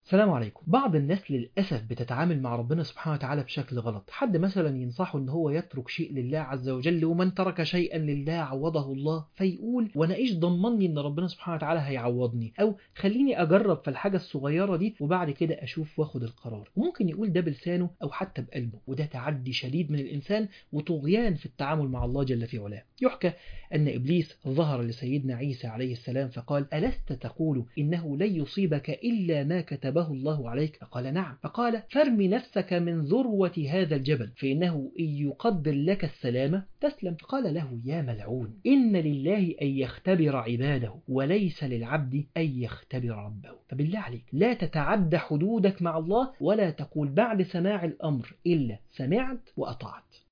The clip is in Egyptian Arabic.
السلام عليكم بعض الناس للأسف بتتعامل مع ربنا سبحانه وتعالى بشكل غلط حد مثلا ينصحه ان هو يترك شيء لله عز وجل ومن ترك شيئا لله عوضه الله فيقول وانا ايش ضمني ان ربنا سبحانه وتعالى هيعوضني او خليني اجرب في الحاجة الصغيرة دي وبعد كده اشوف واخد القرار وممكن يقول ده بلسانه او حتى بقلبه وده تعدي شديد من الانسان وطغيان في التعامل مع الله جل في علاه يحكى ان ابليس ظهر لسيدنا عيسى عليه السلام فقال الست تقول انه لن يصيبك الا ما كتبه الله عليك فقال نعم فقال فارم نفسك من ذروة هذا الجبل فإنه إن يقدر لك السلامة تسلم فقال له يا ملعون إن لله أن يختبر عباده وليس للعبد أن يختبر ربه فبالله عليك لا تتعدى حدودك مع الله ولا تقول بعد سماع الأمر إلا سمعت وأطعت